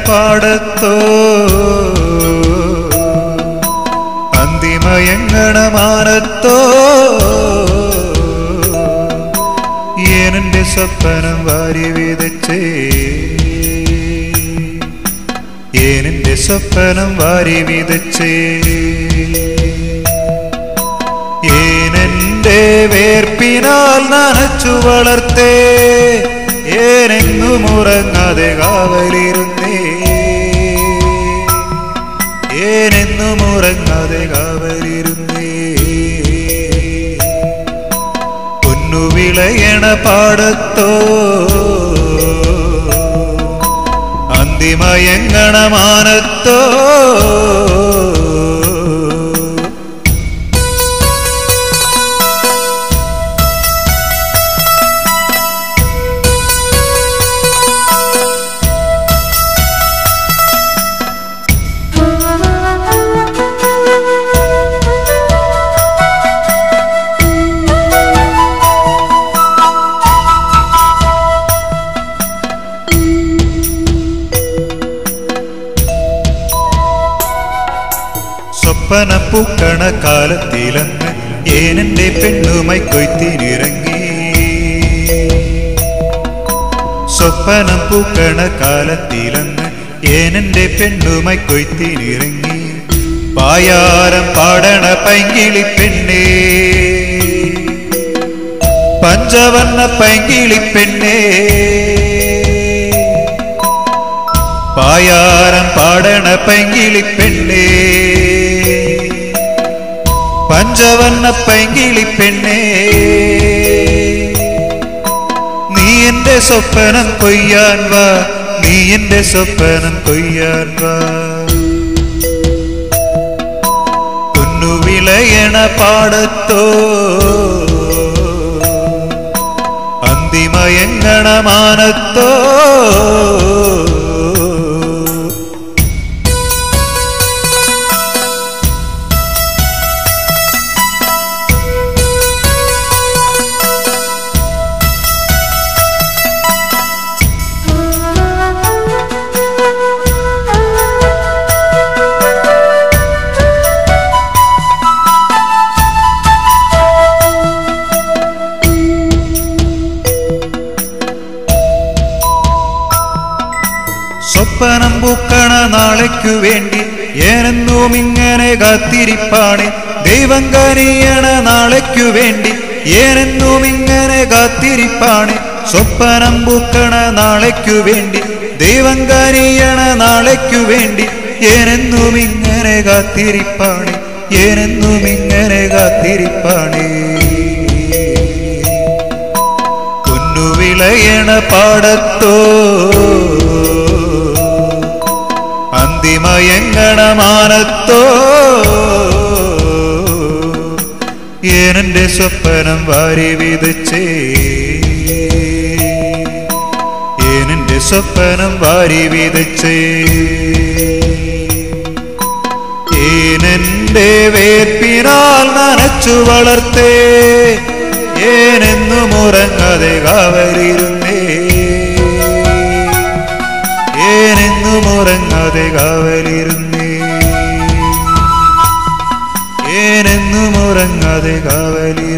പാടത്തോ അന്തിമയങ്ങണ മാനത്തോ ഏനന്റെ സ്വപ്നം വാരി വിതച്ചേ ഏനന്റെ സ്വപ്നം വാരി വിതച്ചേ ഏനെന്റെ വേർപ്പിനാൽ നനച്ചു വളർത്തേ ഏനെങ്ങും ഉറങ്ങാതെ കാവലിരുന്നേ ഏനെന്നും ഉറങ്ങാതെ കാവലിരുന്നേ പൊന്നു വിളയണ പാടത്തോ അന്തിമയങ്ങണ മാനത്തോ സ്വപ്പനം പൂക്കണ കാലത്തിലന്ന് ഏനെന്റെ പെണ്ണുമായി കൊയ്ത്തിനിറങ്ങി സ്വപ്പനം പൂക്കണ കാലത്തിലന്ന് ഏനെന്റെ പെണ്ണുമായി കൊയ്ത്തിനിറങ്ങി പായാരം പാടണ പൈങ്കിളി പെണ്ണേ പഞ്ചവർണ്ണ പൈങ്കിളി പെണ്ണേ പായാരം പാടണ പൈങ്കിളി പെണ്ണേ പഞ്ചവർണ്ണ പൈങ്കിളി പെണ്ണേ നീ എന്റെ സ്വപ്നം കൊയ്യാൻ വാ നീ എന്റെ സ്വപ്നം കൊയ്യാൻ വാ കുന്നു വിളയണ പാടത്തോ അന്തിമയങ്ങണ മാനത്തോ സ്വപ്നം പൂക്കണ നാളേക്കു വേണ്ടി ഏനെന്നും ഇങ്ങനെ കാത്തിരിപ്പാണ് ദൈവം കനിയണ നാളേക്കു വേണ്ടി ഏനെന്നും ഇങ്ങനെ കാത്തിരിപ്പാണ് സ്വപ്നം പൂക്കണ നാളേക്കു വേണ്ടി ദൈവം കനിയണ നാളേക്കു വേണ്ടി ഏനെന്നും ഇങ്ങനെ കാത്തിരിപ്പാണ് ഏനെന്നും ഇങ്ങനെ കാത്തിരിപ്പാണ് പൊന്നു വിളയണ പാടത്തോ അന്തിമയങ്ങണ മാനത്തോ ഏനെന്റെ സ്വപ്നം വാരി വിതച്ചേ ഏനെന്റെ സ്വപ്നം വാരി വിതച്ചേ ഏനെന്റെ വേർപ്പിനാൽ നനച്ചു വളർത്തേ ഏനെന്നും ഉറങ്ങാതെ കാവലിരുന്നേ ഏനെന്നും ഉറങ്ങാതെ കാവലിരുന്നേ ഏനെന്നും ഉറങ്ങാതെ കാവലിരുന്നേ